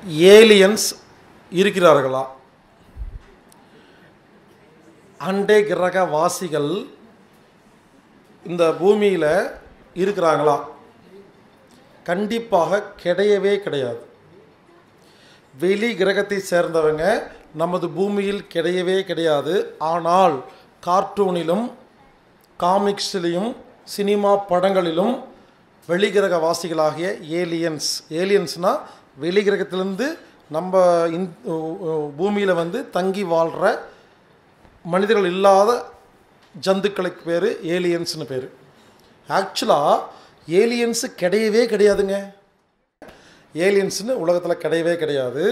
aliens இருக்கிறார்களா அண்டை கிரக வாசிகள் இந்த பூமியில் இருக்கிறாங்களா கண்டிப்பாக கிடையவே கிடையாது வெளி கிரகத்தை சேர்ந்தவங்க நமது பூமியில் கிடையவே கிடையாது ஆனால் கார்ட்டூனிலும் காமிக்ஸ்லேயும் சினிமா படங்களிலும் வெளிகிரக வாசிகளாகிய ஏலியன்ஸ் ஏலியன்ஸ்னால் வெளிகிரகத்திலேருந்து நம்ம இந் பூமியில் வந்து தங்கி வாழ்கிற மனிதர்கள் இல்லாத ஜந்துக்களுக்கு பேர் ஏலியன்ஸ்னு பேர் ஆக்சுவலாக ஏலியன்ஸு கிடையவே கிடையாதுங்க ஏலியன்ஸ்னு உலகத்தில் கிடையவே கிடையாது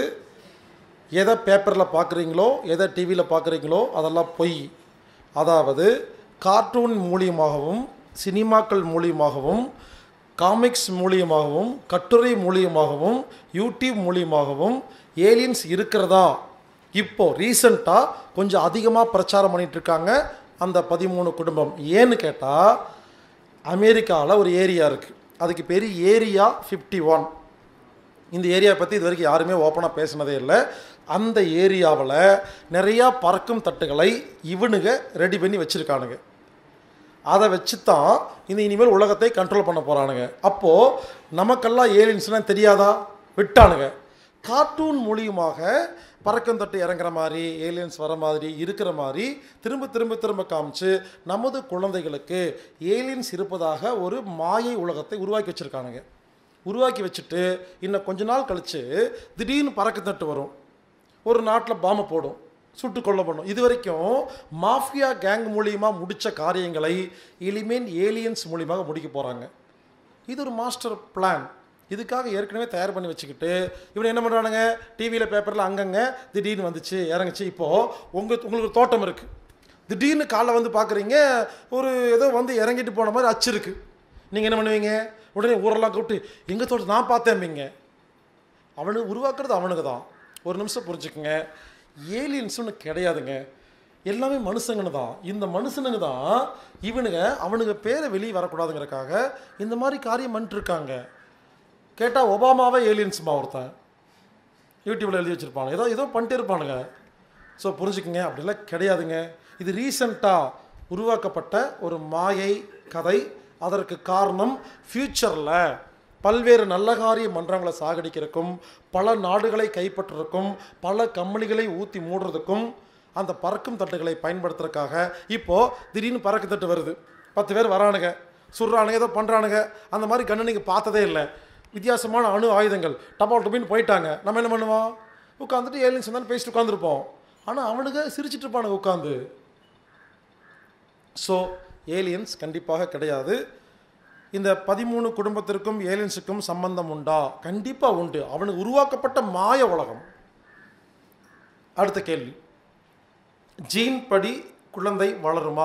எதை பேப்பரில் பார்க்குறீங்களோ எதை டிவியில் பார்க்குறீங்களோ அதெல்லாம் பொய் அதாவது கார்ட்டூன் மூலியமாகவும் சினிமாக்கள் மூலியமாகவும் காமிக்ஸ் மூலியமாகவும் கட்டுரை மூலியமாகவும் யூடியூப் மூலியமாகவும் ஏலியன்ஸ் இருக்கிறதா இப்போ ரீசண்டாக கொஞ்சம் அதிகமாக பிரச்சாரம் பண்ணிட்டு இருக்காங்க அந்த பதிமூணு குடும்பம் ஏன்னு கேட்டால் அமெரிக்காவில் ஒரு ஏரியா இருக்குது அதுக்கு பேர் ஏரியா ஃபிஃப்டி ஒன் இந்த ஏரியா பற்றி இது வரைக்கும் யாருமே ஓப்பனாக பேசினதே இல்லை அந்த ஏரியாவில் நிறையா பறக்கும் தட்டுகளை இவனுங்க ரெடி பண்ணி வச்சுருக்கானுங்க அதை வச்சு தான் இந்த இனிமேல் உலகத்தை கண்ட்ரோல் பண்ண போகிறானுங்க அப்போது நமக்கெல்லாம் ஏலியன்ஸ்லாம் தெரியாதா விட்டானுங்க கார்ட்டூன் மூலியமாக பறக்கும் தட்டு இறங்குற மாதிரி ஏலியன்ஸ் வர மாதிரி இருக்கிற மாதிரி திரும்ப திரும்ப திரும்ப காமிச்சு நமது குழந்தைகளுக்கு ஏலியன்ஸ் இருப்பதாக ஒரு மாயை உலகத்தை உருவாக்கி வச்சுருக்கானுங்க உருவாக்கி வச்சுட்டு இன்னும் கொஞ்ச நாள் கழித்து திடீர்னு பறக்க தட்டு வரும் ஒரு நாட்டில் பாம்பை போடும் சுட்டு கொல்லப்படும் இது வரைக்கும் மாஃபியா கேங் மூலியமாக முடித்த காரியங்களை இனிமேல் ஏலியன்ஸ் மூலியமாக முடிக்க போகிறாங்க இது ஒரு மாஸ்டர் பிளான் இதுக்காக ஏற்கனவே தயார் பண்ணி வச்சுக்கிட்டு இவன் என்ன பண்ணுறானுங்க டிவியில் பேப்பரில் அங்கங்கே திடீர்னு வந்துச்சு இறங்குச்சு இப்போது உங்கள் உங்களுக்கு ஒரு தோட்டம் இருக்குது திடீர்னு காலைல வந்து பார்க்குறீங்க ஒரு ஏதோ வந்து இறங்கிட்டு போன மாதிரி அச்சு இருக்குது நீங்கள் என்ன பண்ணுவீங்க உடனே ஊரெல்லாம் கூப்பிட்டு எங்கள் தோட்டம் நான் பார்த்தேன்பீங்க அவனுக்கு உருவாக்குறது அவனுக்கு தான் ஒரு நிமிஷம் புரிஞ்சுக்குங்க ஏலியன்ஸ் ஒன்று கிடையாதுங்க எல்லாமே மனுஷங்கன்னு தான் இந்த மனுஷனுங்க தான் இவனுங்க அவனுங்க பேரை வெளியே வரக்கூடாதுங்கிறக்காக இந்த மாதிரி காரியம் பண்ணிட்டுருக்காங்க கேட்டால் ஒபாமாவே ஏலியன்ஸ்மா ஒருத்தன் யூடியூப்பில் எழுதி வச்சுருப்பாங்க ஏதோ ஏதோ பண்ணிட்டே இருப்பானுங்க ஸோ புரிஞ்சுக்குங்க அப்படிலாம் கிடையாதுங்க இது ரீசண்டாக உருவாக்கப்பட்ட ஒரு மாயை கதை அதற்கு காரணம் ஃப்யூச்சரில் பல்வேறு நல்ல காரிய மன்றங்களை சாகடிக்கிறதுக்கும் பல நாடுகளை கைப்பற்றுறதுக்கும் பல கம்பெனிகளை ஊற்றி மூடுறதுக்கும் அந்த பறக்கும் தட்டுகளை பயன்படுத்துறதுக்காக இப்போது திடீர்னு பறக்கு தட்டு வருது பத்து பேர் வரானுங்க சுடுறானுங்க ஏதோ பண்ணுறானுங்க அந்த மாதிரி கண்ணு நீங்கள் பார்த்ததே இல்லை வித்தியாசமான அணு ஆயுதங்கள் டபால் டுபின்னு போயிட்டாங்க நம்ம என்ன பண்ணுவோம் உட்காந்துட்டு ஏலியன்ஸ் இருந்தாலும் பேசிட்டு உட்காந்துருப்போம் ஆனால் அவனுங்க சிரிச்சிட்டு இருப்பானுங்க உட்காந்து ஸோ ஏலியன்ஸ் கண்டிப்பாக கிடையாது இந்த பதிமூணு குடும்பத்திற்கும் ஏலியன்ஸுக்கும் சம்பந்தம் உண்டா கண்டிப்பாக உண்டு அவனுக்கு உருவாக்கப்பட்ட மாய உலகம் அடுத்த கேள்வி ஜீன் படி குழந்தை வளருமா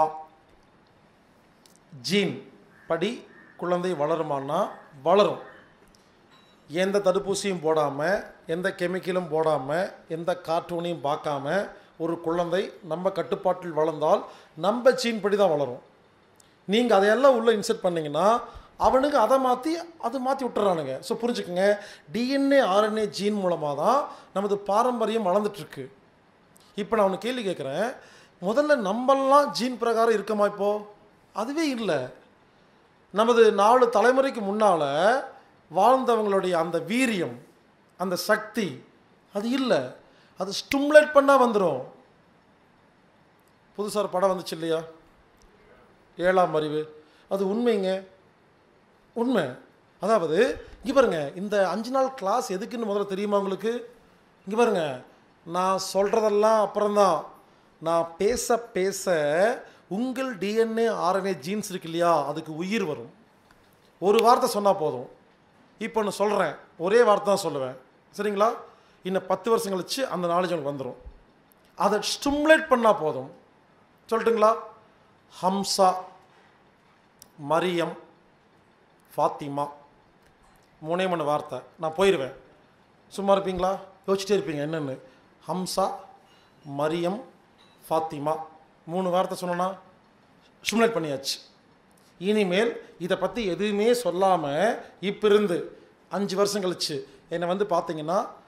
ஜீன் படி குழந்தை வளருமான்னா வளரும் எந்த தடுப்பூசியும் போடாமல் எந்த கெமிக்கலும் போடாமல் எந்த கார்ட்டூனையும் பார்க்காம ஒரு குழந்தை நம்ம கட்டுப்பாட்டில் வளர்ந்தால் நம்ம ஜீன் படி தான் வளரும் நீங்கள் அதையெல்லாம் உள்ளே இன்செர்ட் பண்ணிங்கன்னா அவனுக்கு அதை மாற்றி அதை மாற்றி விட்டுறானுங்க ஸோ புரிஞ்சுக்கோங்க டிஎன்ஏ ஆர்என்ஏ ஜீன் மூலமாக தான் நமது பாரம்பரியம் வளர்ந்துட்டுருக்கு இப்போ நான் ஒன்று கேள்வி கேட்குறேன் முதல்ல நம்மெல்லாம் ஜீன் பிரகாரம் இருக்கமா இப்போ அதுவே இல்லை நமது நாலு தலைமுறைக்கு முன்னால் வாழ்ந்தவங்களுடைய அந்த வீரியம் அந்த சக்தி அது இல்லை அது ஸ்டிமுலேட் பண்ணால் வந்துடும் புதுசாக ஒரு படம் வந்துச்சு இல்லையா ஏழாம் அறிவு அது உண்மைங்க உண்மை அதாவது இங்கே பாருங்க இந்த அஞ்சு நாள் கிளாஸ் எதுக்குன்னு முதல்ல தெரியுமா உங்களுக்கு இங்கே பாருங்க நான் சொல்கிறதெல்லாம் அப்புறம்தான் நான் பேச பேச உங்கள் டிஎன்ஏ ஆர்என்ஏ ஜீன்ஸ் இருக்கு இல்லையா அதுக்கு உயிர் வரும் ஒரு வார்த்தை சொன்னால் போதும் இப்போ நான் சொல்கிறேன் ஒரே வார்த்தை தான் சொல்லுவேன் சரிங்களா இன்னும் பத்து வருஷம் கழிச்சு அந்த நாலேஜ் எனக்கு வந்துடும் அதை ஸ்டிமுலேட் பண்ணால் போதும் சொல்லட்டுங்களா ஹம்சா மரியம் ஃபாத்திமா மூணே மூணு வார்த்தை நான் போயிடுவேன் சும்மா இருப்பீங்களா யோசிச்சிட்டே இருப்பீங்க என்னென்னு ஹம்சா மரியம் ஃபாத்திமா மூணு வார்த்தை சொன்னோன்னா ஸ்டிமுலேட் பண்ணியாச்சு இனிமேல் இதை பற்றி எதுவுமே சொல்லாமல் இப்போ இருந்து அஞ்சு வருஷம் கழிச்சு என்னை வந்து பார்த்தீங்கன்னா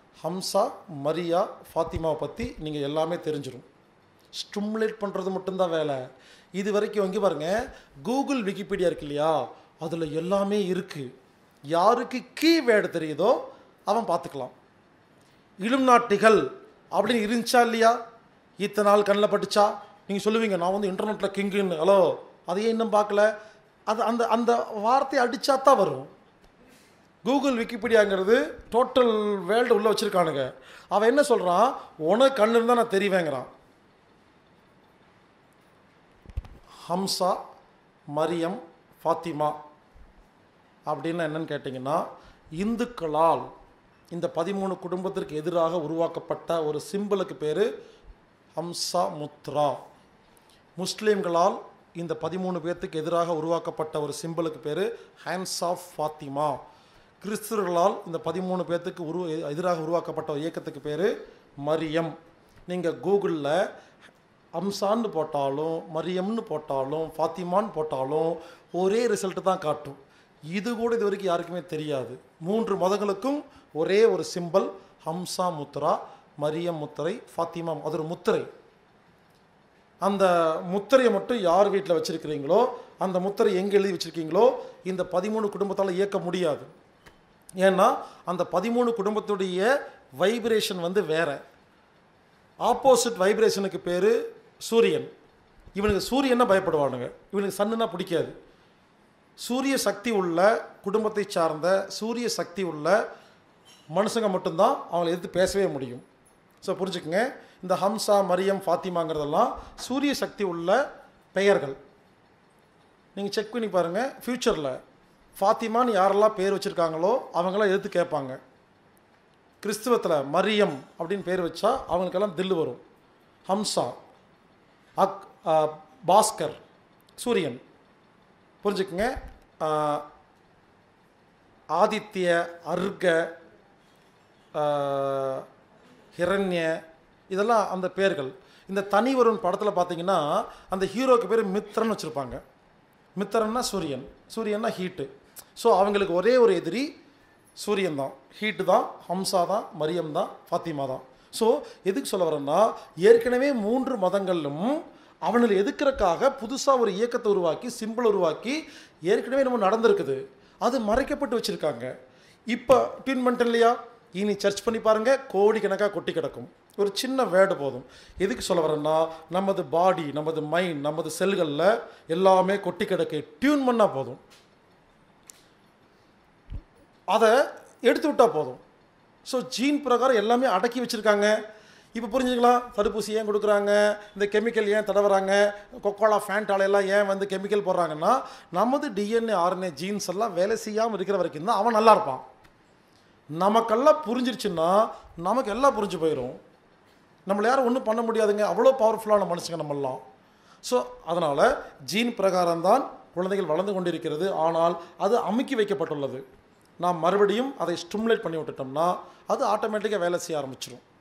ஹம்சா மரியா ஃபாத்திமாவை பற்றி நீங்கள் எல்லாமே தெரிஞ்சிடும் ஸ்டிமுலேட் பண்ணுறது மட்டும்தான் வேலை இது வரைக்கும் இங்கே பாருங்கள் கூகுள் விக்கிபீடியா இருக்கு இல்லையா அதில் எல்லாமே இருக்குது யாருக்கு கீவேர்டு தெரியுதோ அவன் பார்த்துக்கலாம் இளும் நாட்டிகள் அப்படின்னு இருந்துச்சா இல்லையா இத்தனை நாள் கண்ணில் பட்டுச்சா நீங்கள் சொல்லுவீங்க நான் வந்து இன்டர்நெட்டில் கிங்குன்னு ஹலோ அதையே இன்னும் பார்க்கல அது அந்த அந்த வார்த்தையை அடித்தா தான் வரும் கூகுள் விக்கிபீடியாங்கிறது டோட்டல் வேர்ல்டு உள்ளே வச்சுருக்கானுங்க அவன் என்ன சொல்கிறான் உனக்கு கண்ணு இருந்தால் நான் தெரிவேங்கிறான் ஹம்சா மரியம் ஃபாத்திமா அப்படின்னு என்னன்னு கேட்டிங்கன்னா இந்துக்களால் இந்த பதிமூணு குடும்பத்திற்கு எதிராக உருவாக்கப்பட்ட ஒரு சிம்பிளுக்கு பேர் ஹம்சா முத்ரா முஸ்லீம்களால் இந்த பதிமூணு பேர்த்துக்கு எதிராக உருவாக்கப்பட்ட ஒரு சிம்பிளுக்கு பேர் ஹேண்ட்ஸ் ஆஃப் ஃபாத்திமா கிறிஸ்துவர்களால் இந்த பதிமூணு பேர்த்துக்கு உரு எதிராக உருவாக்கப்பட்ட ஒரு இயக்கத்துக்கு பேர் மரியம் நீங்கள் கூகுளில் அம்சான்னு போட்டாலும் மரியம்னு போட்டாலும் ஃபாத்திமான்னு போட்டாலும் ஒரே ரிசல்ட்டு தான் காட்டும் இது கூட இது வரைக்கும் யாருக்குமே தெரியாது மூன்று மதங்களுக்கும் ஒரே ஒரு சிம்பல் ஹம்சா முத்ரா மரியம் முத்திரை ஃபாத்திமா அது ஒரு முத்திரை அந்த முத்திரையை மட்டும் யார் வீட்டில் வச்சுருக்கிறீங்களோ அந்த முத்திரை எங்கே எழுதி வச்சுருக்கீங்களோ இந்த பதிமூணு குடும்பத்தால் இயக்க முடியாது ஏன்னா அந்த பதிமூணு குடும்பத்துடைய வைப்ரேஷன் வந்து வேற ஆப்போசிட் வைப்ரேஷனுக்கு பேர் சூரியன் இவனுக்கு சூரியனை பயப்படுவானுங்க இவனுக்கு சன்னுனா பிடிக்காது சூரிய சக்தி உள்ள குடும்பத்தை சார்ந்த சூரிய சக்தி உள்ள மனுஷங்க மட்டும்தான் அவங்களை எதிர்த்து பேசவே முடியும் ஸோ புரிஞ்சுக்கங்க இந்த ஹம்சா மரியம் ஃபாத்திமாங்கிறதெல்லாம் சூரிய சக்தி உள்ள பெயர்கள் நீங்கள் செக் பண்ணி பாருங்கள் ஃப்யூச்சரில் ஃபாத்திமான்னு யாரெல்லாம் பேர் வச்சுருக்காங்களோ அவங்களாம் எதிர்த்து கேட்பாங்க கிறிஸ்துவத்தில் மரியம் அப்படின்னு பேர் வச்சா அவங்களுக்கெல்லாம் தில்லு வரும் ஹம்சா அக் ஆ, பாஸ்கர் சூரியன் புரிஞ்சுக்குங்க ஆ, ஆதித்ய அர்க ஆ, ஹிரண்ய இதெல்லாம் அந்த பேர்கள் இந்த தனி ஒருவன் படத்தில் பார்த்தீங்கன்னா அந்த ஹீரோக்கு பேர் மித்திரன் வச்சுருப்பாங்க மித்திரன்னா சூரியன் சூரியன்னா ஹீட்டு ஸோ அவங்களுக்கு ஒரே ஒரு எதிரி சூரியன் தான் ஹீட்டு தான் ஹம்சா தான் மரியம் தான் ஃபாத்திமா தான் ஸோ எதுக்கு சொல்ல வரேன்னா ஏற்கனவே மூன்று மதங்களிலும் அவனை எதுக்கிறக்காக புதுசாக ஒரு இயக்கத்தை உருவாக்கி சிம்பிள் உருவாக்கி ஏற்கனவே நம்ம நடந்திருக்குது அது மறைக்கப்பட்டு வச்சுருக்காங்க இப்போ டியூன் பண்ணிட்டேன் இல்லையா இனி சர்ச் பண்ணி பாருங்கள் கோடிக்கணக்காக கொட்டி கிடக்கும் ஒரு சின்ன வேர்டு போதும் எதுக்கு சொல்ல வரேன்னா நமது பாடி நமது மைண்ட் நமது செல்களில் எல்லாமே கொட்டி கிடக்கு டியூன் பண்ணால் போதும் அதை எடுத்து விட்டால் போதும் ஸோ ஜீன் பிரகாரம் எல்லாமே அடக்கி வச்சுருக்காங்க இப்போ புரிஞ்சுக்கலாம் தடுப்பூசி ஏன் கொடுக்குறாங்க இந்த கெமிக்கல் ஏன் தடவுறாங்க கொக்கோலா ஃபேண்டால எல்லாம் ஏன் வந்து கெமிக்கல் போடுறாங்கன்னா நமது டிஎன்ஏ ஆர்என்ஏ ஜீன்ஸ் எல்லாம் வேலை செய்யாமல் இருக்கிற வரைக்கும் தான் அவன் நல்லா இருப்பான் நமக்கெல்லாம் புரிஞ்சிருச்சுன்னா நமக்கு எல்லாம் புரிஞ்சு போயிடும் நம்மளை யாரும் ஒன்றும் பண்ண முடியாதுங்க அவ்வளோ பவர்ஃபுல்லான மனுஷங்க நம்மெல்லாம் ஸோ அதனால் ஜீன் பிரகாரம் தான் குழந்தைகள் வளர்ந்து கொண்டிருக்கிறது ஆனால் அது அமுக்கி வைக்கப்பட்டுள்ளது நாம் மறுபடியும் அதை ஸ்டிமுலேட் பண்ணி விட்டுட்டோம்னா அது ஆட்டோமேட்டிக்காக வேலை செய்ய ஆரம்பிச்சிடும்